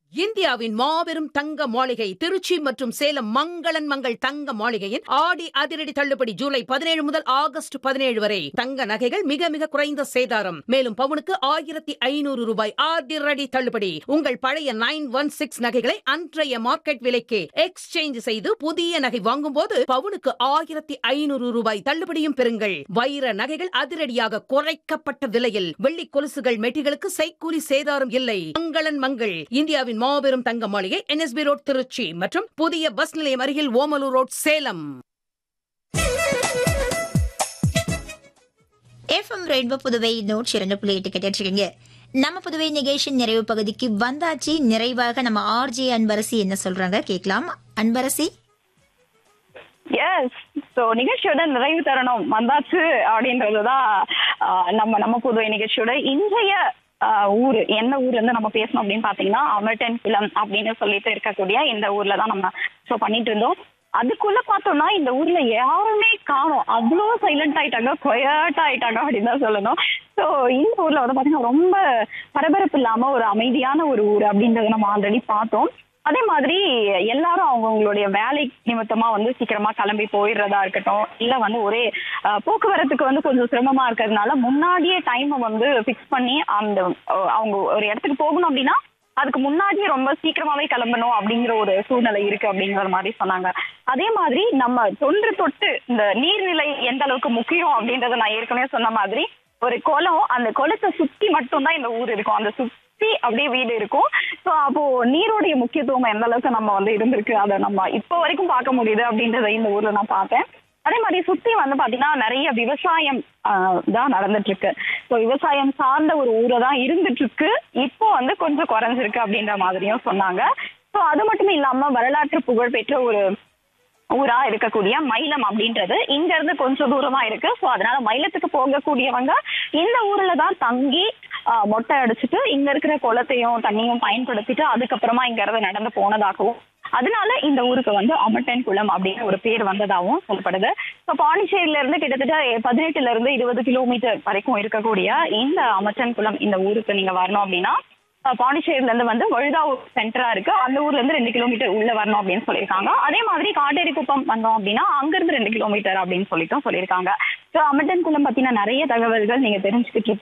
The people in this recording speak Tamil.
இந்தியாவின் மாபெரும் தங்க மாளிகை திருச்சி மற்றும் சேலம் மங்களன் மங்கள் தங்க மாளிகையின் ஆடி அதிரடி தள்ளுபடி ஜூலை பதினேழு முதல் ஆகஸ்ட் பதினேழு வரை தங்க நகைகள் மிக மிக குறைந்த சேதாரம் மேலும் பவுனுக்கு ஆயிரத்தி ஐநூறு ரூபாய் அதிரடி தள்ளுபடி உங்கள் பழைய நைன் ஒன் சிக்ஸ் நகைகளை அன்றைய மார்க்கெட் விலைக்கு எக்ஸ்சேஞ்ச் செய்து புதிய நகை வாங்கும் போது பவுனுக்கு ஆயிரத்தி ஐநூறு ரூபாய் தள்ளுபடியும் பெறுங்கள் வைர நகைகள் அதிரடியாக குறைக்கப்பட்ட விலையில் வெள்ளி கொலுசுகள் மெட்டிகளுக்கு செய்கூலி சேதாரம் இல்லை மங்களன் மங்கள் இந்தியாவின் மாபெரும் தங்க மாளிகை என்எஸ்பி ரோட் திருச்சி மற்றும் புதிய பஸ் நிலையம் அருகில் Omalur road Salem FM Rainbow Puduvai நூற்றி இரண்டு புள்ளி எட்டு கேட்டுருக்கீங்க நம்ம புதுவை நிகழ்ச்சியின் நிறைவு பகுதிக்கு வந்தாச்சு நிறைவாக நம்ம ஆர்ஜே அன்பரசி என்ன சொல்றாங்க கேட்கலாம் அன்பரசி எஸ் ஸோ நிகழ்ச்சியோட நிறைவு தருணம் வந்தாச்சு அப்படின்றதுதான் ஆஹ், நம்ம நம்ம புதுவை நிகழ்ச்சியோட இன்றைய ஆஹ், ஊரு என்ன ஊர் வந்து நம்ம பேசணும் அப்படின்னு பாத்தீங்கன்னா அமர்டன் குளம் அப்படின்னு சொல்லிட்டு இருக்கக்கூடிய இந்த ஊர்ல தான் நம்ம ஷோ பண்ணிட்டு இருந்தோம் அதுக்குள்ள பார்த்தோம்னா இந்த ஊர்ல யாருமே காணோம் அவ்வளோ சைலண்ட் ஆயிட்டாங்க கொயட் ஆயிட்டாங்க அப்படின்னு தான் சொல்லணும் ஸோ இந்த ஊர்ல வந்து பாத்தீங்கன்னா ரொம்ப பரபரப்பு இல்லாம ஒரு அமைதியான ஒரு ஊர் அப்படின்றத நம்ம ஆல்ரெடி பார்த்தோம் அதே மாதிரி எல்லாரும் அவங்கவுங்களுடைய வேலை நிமித்தமா வந்து சீக்கிரமா கிளம்பி போயிடுறதா இருக்கட்டும் இல்ல வந்து ஒரே அஹ், போக்குவரத்துக்கு வந்து கொஞ்சம் சிரமமா இருக்கிறதுனால முன்னாடியே டைமை வந்து ஃபிக்ஸ் பண்ணி அந்த அஹ், அவங்க ஒரு இடத்துக்கு போகணும் அப்படின்னா அதுக்கு முன்னாடியே ரொம்ப சீக்கிரமாவே கிளம்பணும் அப்படிங்கிற ஒரு சூழ்நிலை இருக்கு அப்படிங்கிற மாதிரி சொன்னாங்க அதே மாதிரி நம்ம தொன்று தொட்டு இந்த நீர்நிலை எந்த அளவுக்கு முக்கியம் அப்படின்றத நான் ஏற்கனவே சொன்ன மாதிரி ஒரு குளம் அந்த குளத்தை சுத்தி மட்டும்தான் இந்த ஊர் இருக்கும் அந்த சுத்தி அப்படியே வீடு இருக்கும் ஸோ அப்போ நீருடைய முக்கியத்துவம் எந்த அளவுக்கு நம்ம வந்து இருந்திருக்கு அதை நம்ம இப்போ வரைக்கும் பார்க்க முடியுது அப்படின்றத இந்த ஊர்ல நான் பார்த்தேன் அதே மாதிரி சுத்தி வந்து பாத்தீங்கன்னா நிறைய விவசாயம் ஆஹ், தான் நடந்துட்டு இருக்கு ஸோ விவசாயம் சார்ந்த ஒரு ஊரை தான் இருந்துட்டு இருக்கு இப்போ வந்து கொஞ்சம் குறைஞ்சிருக்கு அப்படின்ற மாதிரியும் சொன்னாங்க ஸோ அது மட்டும் இல்லாம வரலாற்று புகழ் பெற்ற ஒரு ஊரா இருக்கக்கூடிய மயிலம் அப்படின்றது இங்க இருந்து கொஞ்சம் தூரமா இருக்கு சோ அதனால மயிலத்துக்கு போகக்கூடியவங்க இந்த ஊர்ல தான் தங்கி ஆஹ், மொட்டை அடிச்சுட்டு இங்க இருக்கிற குளத்தையும் தண்ணியும் பயன்படுத்திட்டு அதுக்கப்புறமா இங்க இருந்து நடந்து போனதாகவும் அதனால இந்த ஊருக்கு வந்து அமட்டன் குளம் அப்படின்னு ஒரு பேர் வந்ததாகவும் சொல்லப்படுது ஸோ பாண்டிச்சேரியில இருந்து கிட்டத்தட்ட பதினெட்டுல இருந்து இருபது கிலோமீட்டர் வரைக்கும் இருக்கக்கூடிய இந்த அமட்டன் குளம் இந்த ஊருக்கு நீங்க வரணும் அப்படின்னா அஹ் பாண்டிச்சேரியில இருந்து வந்து வழுதாவூர் சென்டரா இருக்கு அந்த ஊர்ல இருந்து ரெண்டு கிலோமீட்டர் உள்ள வரணும் அப்படின்னு சொல்லியிருக்காங்க அதே மாதிரி காட்டேரி குப்பம் வந்தோம் அப்படின்னா அங்க இருந்து ரெண்டு கிலோமீட்டர் அப்படின்னு சொல்லிட்டும் சொல்லியிருக்காங்க ஸோ அமட்டன் குளம் பத்தின நிறைய தகவல்கள் நீங்க தெரிஞ்சுக்கிட்டு இருப்பீங்க